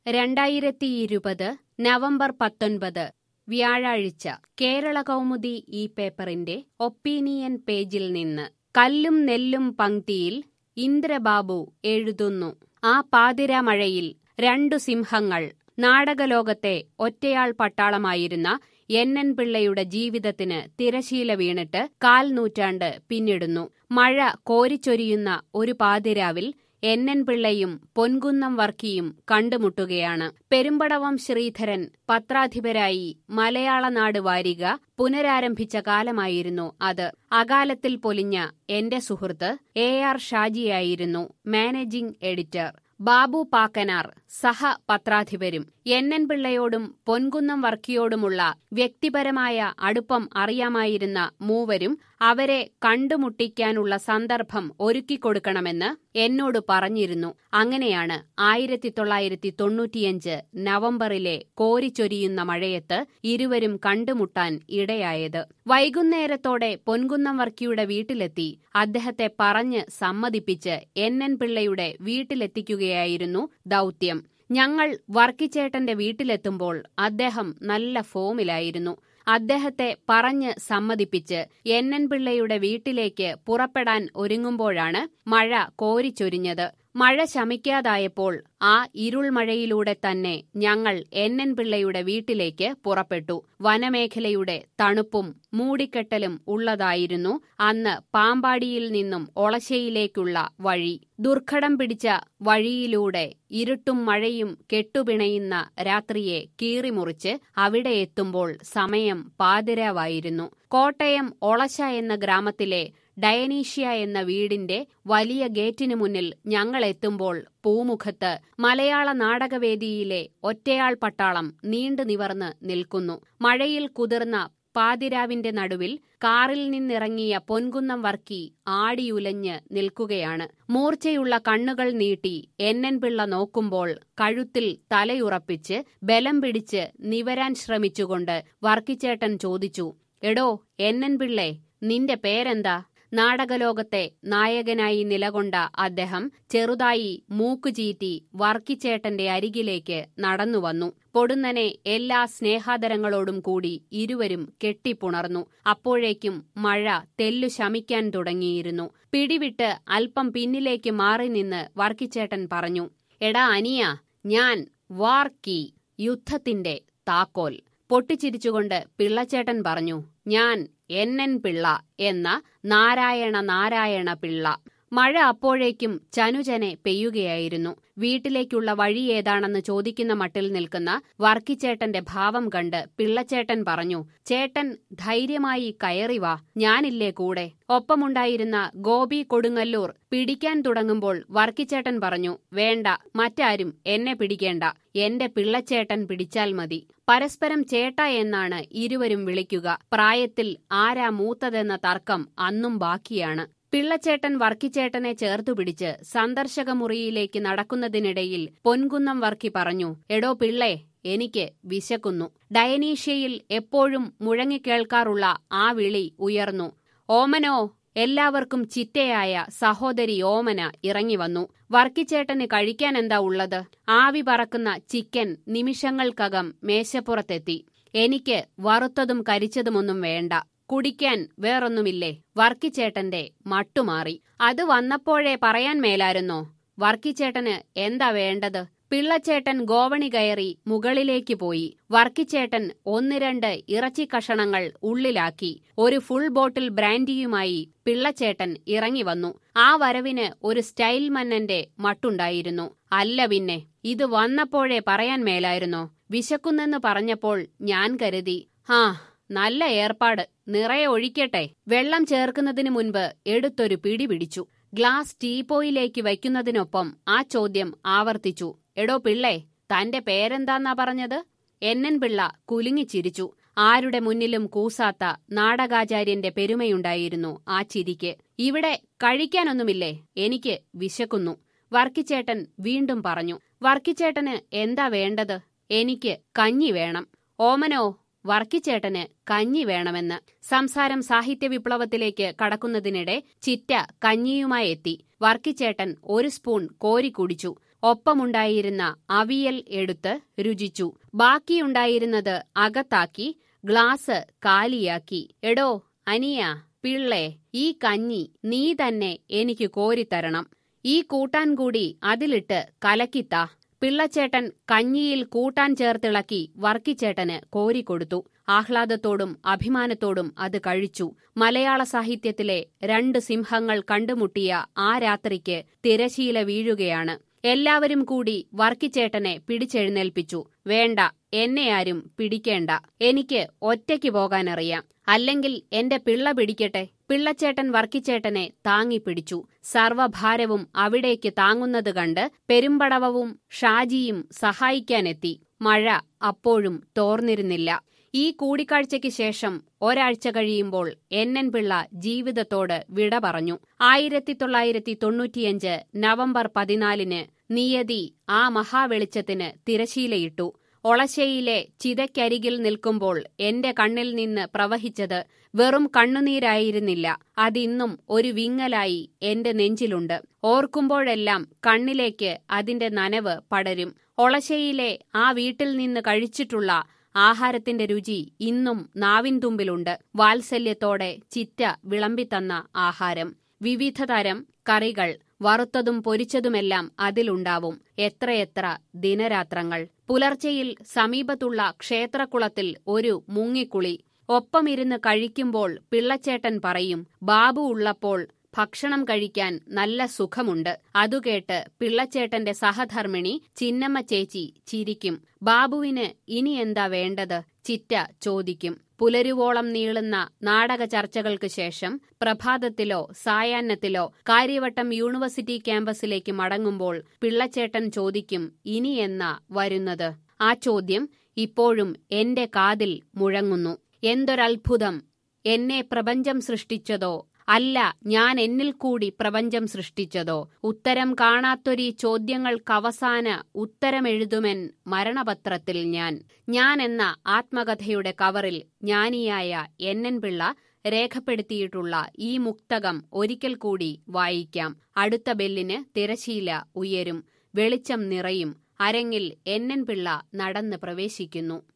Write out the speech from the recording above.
രണ്ടായിരത്തിയിരുപത് നവംബർ പത്തൊൻപത് വ്യാഴാഴ്ച കേരള കൗമുദി ഈ പേപ്പറിന്റെ ഒപ്പീനിയൻ പേജിൽ നിന്ന് കല്ലും നെല്ലും പങ്ക്തിയിൽ ഇന്ദ്രബാബു എഴുതുന്നു ആ പാതിരാമഴയിൽ രണ്ടു സിംഹങ്ങൾ നാടകലോകത്തെ ഒറ്റയാൾ പട്ടാളമായിരുന്ന എൻ എൻ പിള്ളയുടെ ജീവിതത്തിന് തിരശീല വീണിട്ട് കാൽ നൂറ്റാണ്ട് പിന്നിടുന്നു മഴ കോരിച്ചൊരിയുന്ന ഒരു പാതിരാവിൽ എൻ എൻ പിള്ളയും പൊൻകുന്നം വർക്കിയും കണ്ടുമുട്ടുകയാണ് പെരുമ്പടവം ശ്രീധരൻ പത്രാധിപരായി മലയാള നാട് വാരിക പുനരാരംഭിച്ച കാലമായിരുന്നു അത് അകാലത്തിൽ പൊലിഞ്ഞ എന്റെ സുഹൃത്ത് എ ആർ ഷാജിയായിരുന്നു മാനേജിംഗ് എഡിറ്റർ ബാബു പാക്കനാർ സഹ പത്രാധിപരും എൻ എൻ പിള്ളയോടും പൊൻകുന്നം വർക്കിയോടുമുള്ള വ്യക്തിപരമായ അടുപ്പം അറിയാമായിരുന്ന മൂവരും അവരെ കണ്ടുമുട്ടിക്കാനുള്ള സന്ദർഭം ഒരുക്കിക്കൊടുക്കണമെന്ന് എന്നോട് പറഞ്ഞിരുന്നു അങ്ങനെയാണ് ആയിരത്തി തൊള്ളായിരത്തി തൊണ്ണൂറ്റിയഞ്ച് നവംബറിലെ കോരിച്ചൊരിയുന്ന മഴയത്ത് ഇരുവരും കണ്ടുമുട്ടാൻ ഇടയായത് വൈകുന്നേരത്തോടെ പൊൻകുന്നം വർക്കിയുടെ വീട്ടിലെത്തി അദ്ദേഹത്തെ പറഞ്ഞ് സമ്മതിപ്പിച്ച് എൻ എൻ പിള്ളയുടെ വീട്ടിലെത്തിക്കുകയായിരുന്നു ദൗത്യം ഞങ്ങൾ വർക്കിച്ചേട്ടന്റെ വീട്ടിലെത്തുമ്പോൾ അദ്ദേഹം നല്ല ഫോമിലായിരുന്നു അദ്ദേഹത്തെ പറഞ്ഞ് സമ്മതിപ്പിച്ച് എൻ എൻ പിള്ളയുടെ വീട്ടിലേക്ക് പുറപ്പെടാൻ ഒരുങ്ങുമ്പോഴാണ് മഴ കോരിച്ചൊരിഞ്ഞത് മഴ ശമിക്കാതായപ്പോൾ ആ ഇരുൾമഴയിലൂടെ തന്നെ ഞങ്ങൾ എൻ എൻ പിള്ളയുടെ വീട്ടിലേക്ക് പുറപ്പെട്ടു വനമേഖലയുടെ തണുപ്പും മൂടിക്കെട്ടലും ഉള്ളതായിരുന്നു അന്ന് പാമ്പാടിയിൽ നിന്നും ഒളശയിലേക്കുള്ള വഴി ദുർഘടം പിടിച്ച വഴിയിലൂടെ ഇരുട്ടും മഴയും കെട്ടുപിണയുന്ന രാത്രിയെ കീറിമുറിച്ച് അവിടെ എത്തുമ്പോൾ സമയം പാതിരാവായിരുന്നു കോട്ടയം ഒളശ എന്ന ഗ്രാമത്തിലെ ഡയനീഷ്യ എന്ന വീടിന്റെ വലിയ ഗേറ്റിനു മുന്നിൽ ഞങ്ങൾ എത്തുമ്പോൾ പൂമുഖത്ത് മലയാള നാടകവേദിയിലെ ഒറ്റയാൾ പട്ടാളം നീണ്ടു നിവർന്ന് നിൽക്കുന്നു മഴയിൽ കുതിർന്ന പാതിരാവിന്റെ നടുവിൽ കാറിൽ നിന്നിറങ്ങിയ പൊൻകുന്നം വർക്കി ആടിയുലഞ്ഞ് നിൽക്കുകയാണ് മൂർച്ചയുള്ള കണ്ണുകൾ നീട്ടി എൻ പിള്ള നോക്കുമ്പോൾ കഴുത്തിൽ തലയുറപ്പിച്ച് ബലം പിടിച്ച് നിവരാൻ ശ്രമിച്ചുകൊണ്ട് വർക്കിച്ചേട്ടൻ ചോദിച്ചു എടോ എൻ പിള്ളേ നിന്റെ പേരെന്താ നാടകലോകത്തെ നായകനായി നിലകൊണ്ട അദ്ദേഹം ചെറുതായി മൂക്കുചീറ്റി വർക്കിച്ചേട്ടന്റെ അരികിലേക്ക് നടന്നുവന്നു പൊടുന്നനെ എല്ലാ സ്നേഹാദരങ്ങളോടും കൂടി ഇരുവരും കെട്ടിപ്പുണർന്നു അപ്പോഴേക്കും മഴ തെല്ലു ശമിക്കാൻ തുടങ്ങിയിരുന്നു പിടിവിട്ട് അല്പം പിന്നിലേക്ക് മാറി നിന്ന് വർക്കിച്ചേട്ടൻ പറഞ്ഞു എടാ അനിയ ഞാൻ വാർക്കി യുദ്ധത്തിന്റെ താക്കോൽ പൊട്ടിച്ചിരിച്ചുകൊണ്ട് പിള്ളച്ചേട്ടൻ പറഞ്ഞു ഞാൻ എൻ എൻ പിള്ള എന്ന നാരായണ നാരായണ പിള്ള മഴ അപ്പോഴേക്കും ചനുചനെ പെയ്യുകയായിരുന്നു വീട്ടിലേക്കുള്ള വഴി ഏതാണെന്ന് ചോദിക്കുന്ന മട്ടിൽ നിൽക്കുന്ന വർക്കിച്ചേട്ടന്റെ ഭാവം കണ്ട് പിള്ളച്ചേട്ടൻ പറഞ്ഞു ചേട്ടൻ ധൈര്യമായി കയറി വാ ഞാനില്ലേ കൂടെ ഒപ്പമുണ്ടായിരുന്ന ഗോപി കൊടുങ്ങല്ലൂർ പിടിക്കാൻ തുടങ്ങുമ്പോൾ വർക്കിച്ചേട്ടൻ പറഞ്ഞു വേണ്ട മറ്റാരും എന്നെ പിടിക്കേണ്ട എന്റെ പിള്ളച്ചേട്ടൻ പിടിച്ചാൽ മതി പരസ്പരം ചേട്ട എന്നാണ് ഇരുവരും വിളിക്കുക പ്രായത്തിൽ ആരാ മൂത്തതെന്ന തർക്കം അന്നും ബാക്കിയാണ് പിള്ളച്ചേട്ടൻ വർക്കിച്ചേട്ടനെ ചേർത്തുപിടിച്ച് സന്ദർശകമുറിയിലേക്ക് നടക്കുന്നതിനിടയിൽ പൊൻകുന്നം വർക്കി പറഞ്ഞു എടോ പിള്ളേ എനിക്ക് വിശക്കുന്നു ഡയനീഷ്യയിൽ എപ്പോഴും മുഴങ്ങിക്കേൾക്കാറുള്ള ആ വിളി ഉയർന്നു ഓമനോ എല്ലാവർക്കും ചിറ്റയായ സഹോദരി ഓമന ഇറങ്ങി വന്നു വർക്കിച്ചേട്ടന് കഴിക്കാൻ എന്താ ഉള്ളത് ആവി പറക്കുന്ന ചിക്കൻ നിമിഷങ്ങൾക്കകം മേശപ്പുറത്തെത്തി എനിക്ക് വറുത്തതും കരിച്ചതുമൊന്നും വേണ്ട കുടിക്കാൻ വേറൊന്നുമില്ലേ വർക്കിച്ചേട്ടന്റെ മട്ടുമാറി അത് വന്നപ്പോഴേ പറയാൻ മേലായിരുന്നോ വർക്കിച്ചേട്ടന് എന്താ വേണ്ടത് പിള്ളച്ചേട്ടൻ ഗോവണി കയറി മുകളിലേക്ക് പോയി വർക്കിച്ചേട്ടൻ ഒന്ന് രണ്ട് ഇറച്ചി കഷണങ്ങൾ ഉള്ളിലാക്കി ഒരു ഫുൾ ബോട്ടിൽ ബ്രാൻഡിയുമായി പിള്ളച്ചേട്ടൻ ഇറങ്ങി വന്നു ആ വരവിന് ഒരു സ്റ്റൈൽ മന്നന്റെ മട്ടുണ്ടായിരുന്നു അല്ല പിന്നെ ഇത് വന്നപ്പോഴേ പറയാൻ മേലായിരുന്നോ വിശക്കുന്നെന്ന് പറഞ്ഞപ്പോൾ ഞാൻ കരുതി ഹാ നല്ല ഏർപ്പാട് നിറയെ ഒഴിക്കട്ടെ വെള്ളം ചേർക്കുന്നതിന് മുൻപ് എടുത്തൊരു പിടി പിടിച്ചു ഗ്ലാസ് ടീപ്പോയിലേക്ക് വയ്ക്കുന്നതിനൊപ്പം ആ ചോദ്യം ആവർത്തിച്ചു എടോ പിള്ളേ തന്റെ പേരെന്താന്നാ പറഞ്ഞത് എൻ പിള്ള കുലുങ്ങിച്ചിരിച്ചു ആരുടെ മുന്നിലും കൂസാത്ത നാടകാചാര്യന്റെ പെരുമയുണ്ടായിരുന്നു ആ ചിരിക്ക് ഇവിടെ കഴിക്കാനൊന്നുമില്ലേ എനിക്ക് വിശക്കുന്നു വർക്കിച്ചേട്ടൻ വീണ്ടും പറഞ്ഞു വർക്കിച്ചേട്ടന് എന്താ വേണ്ടത് എനിക്ക് കഞ്ഞി വേണം ഓമനോ വർക്കിച്ചേട്ടന് കഞ്ഞി വേണമെന്ന് സംസാരം സാഹിത്യ വിപ്ലവത്തിലേക്ക് കടക്കുന്നതിനിടെ ചിറ്റ കഞ്ഞിയുമായി എത്തി വർക്കിച്ചേട്ടൻ ഒരു സ്പൂൺ കോരി കുടിച്ചു ഒപ്പമുണ്ടായിരുന്ന അവിയൽ എടുത്ത് രുചിച്ചു ബാക്കിയുണ്ടായിരുന്നത് അകത്താക്കി ഗ്ലാസ് കാലിയാക്കി എടോ അനിയ പിള്ളേ ഈ കഞ്ഞി നീ തന്നെ എനിക്ക് കോരിത്തരണം ഈ കൂട്ടാൻ കൂടി അതിലിട്ട് കലക്കിത്താ പിള്ളച്ചേട്ടൻ കഞ്ഞിയിൽ കൂട്ടാൻ ചേർത്തിളക്കി വർക്കിച്ചേട്ടന് കോരിക്കൊടുത്തു ആഹ്ലാദത്തോടും അഭിമാനത്തോടും അത് കഴിച്ചു മലയാള സാഹിത്യത്തിലെ രണ്ട് സിംഹങ്ങൾ കണ്ടുമുട്ടിയ ആ രാത്രിക്ക് തിരശീല വീഴുകയാണ് എല്ലാവരും കൂടി വർക്കിച്ചേട്ടനെ പിടിച്ചെഴുന്നേൽപ്പിച്ചു വേണ്ട എന്നെ ആരും പിടിക്കേണ്ട എനിക്ക് ഒറ്റയ്ക്ക് പോകാനറിയാം അല്ലെങ്കിൽ എന്റെ പിള്ള പിടിക്കട്ടെ പിള്ളച്ചേട്ടൻ വർക്കിച്ചേട്ടനെ താങ്ങിപ്പിടിച്ചു സർവഭാരവും അവിടേക്ക് താങ്ങുന്നത് കണ്ട് പെരുമ്പടവവും ഷാജിയും സഹായിക്കാനെത്തി മഴ അപ്പോഴും തോർന്നിരുന്നില്ല ഈ കൂടിക്കാഴ്ചയ്ക്ക് ശേഷം ഒരാഴ്ച കഴിയുമ്പോൾ എൻ എൻ പിള്ള ജീവിതത്തോട് വിട പറഞ്ഞു ആയിരത്തി തൊള്ളായിരത്തി തൊണ്ണൂറ്റിയഞ്ച് നവംബർ പതിനാലിന് നിയതി ആ മഹാവെളിച്ചത്തിന് തിരശീലയിട്ടു ഒളശ്ശയിലെ ചിതയ്ക്കരികിൽ നിൽക്കുമ്പോൾ എന്റെ കണ്ണിൽ നിന്ന് പ്രവഹിച്ചത് വെറും കണ്ണുനീരായിരുന്നില്ല അതിന്നും ഒരു വിങ്ങലായി എന്റെ നെഞ്ചിലുണ്ട് ഓർക്കുമ്പോഴെല്ലാം കണ്ണിലേക്ക് അതിന്റെ നനവ് പടരും ഒളശ്ശയിലെ ആ വീട്ടിൽ നിന്ന് കഴിച്ചിട്ടുള്ള ആഹാരത്തിന്റെ രുചി ഇന്നും നാവിൻതുമ്പിലുണ്ട് വാത്സല്യത്തോടെ ചിറ്റ വിളമ്പിത്തന്ന ആഹാരം വിവിധതരം കറികൾ വറുത്തതും പൊരിച്ചതുമെല്ലാം അതിലുണ്ടാവും എത്രയെത്ര ദിനരാത്രങ്ങൾ പുലർച്ചയിൽ സമീപത്തുള്ള ക്ഷേത്രക്കുളത്തിൽ ഒരു മുങ്ങിക്കുളി ഒപ്പമിരുന്ന് കഴിക്കുമ്പോൾ പിള്ളച്ചേട്ടൻ പറയും ബാബു ഉള്ളപ്പോൾ ഭക്ഷണം കഴിക്കാൻ നല്ല സുഖമുണ്ട് അതുകേട്ട് പിള്ളച്ചേട്ടന്റെ സഹധർമ്മിണി ചിന്നമ്മ ചേച്ചി ചിരിക്കും ബാബുവിന് ഇനി എന്താ വേണ്ടത് ചിറ്റ ചോദിക്കും പുലരുവോളം നീളുന്ന നാടക ചർച്ചകൾക്ക് ശേഷം പ്രഭാതത്തിലോ സായാഹ്നത്തിലോ കാര്യവട്ടം യൂണിവേഴ്സിറ്റി ക്യാമ്പസിലേക്ക് മടങ്ങുമ്പോൾ പിള്ളച്ചേട്ടൻ ചോദിക്കും ഇനി എന്നാ വരുന്നത് ആ ചോദ്യം ഇപ്പോഴും എന്റെ കാതിൽ മുഴങ്ങുന്നു എന്തൊരത്ഭുതം എന്നെ പ്രപഞ്ചം സൃഷ്ടിച്ചതോ അല്ല ഞാൻ എന്നിൽ കൂടി പ്രപഞ്ചം സൃഷ്ടിച്ചതോ ഉത്തരം കാണാത്തൊരീ ചോദ്യങ്ങൾക്കവസാന ഉത്തരമെഴുതുമെൻ മരണപത്രത്തിൽ ഞാൻ ഞാൻ എന്ന ആത്മകഥയുടെ കവറിൽ ജ്ഞാനിയായ എൻ പിള്ള രേഖപ്പെടുത്തിയിട്ടുള്ള ഈ മുക്തകം ഒരിക്കൽ കൂടി വായിക്കാം അടുത്ത ബെല്ലിന് തിരശീല ഉയരും വെളിച്ചം നിറയും അരങ്ങിൽ എൻ പിള്ള നടന്ന് പ്രവേശിക്കുന്നു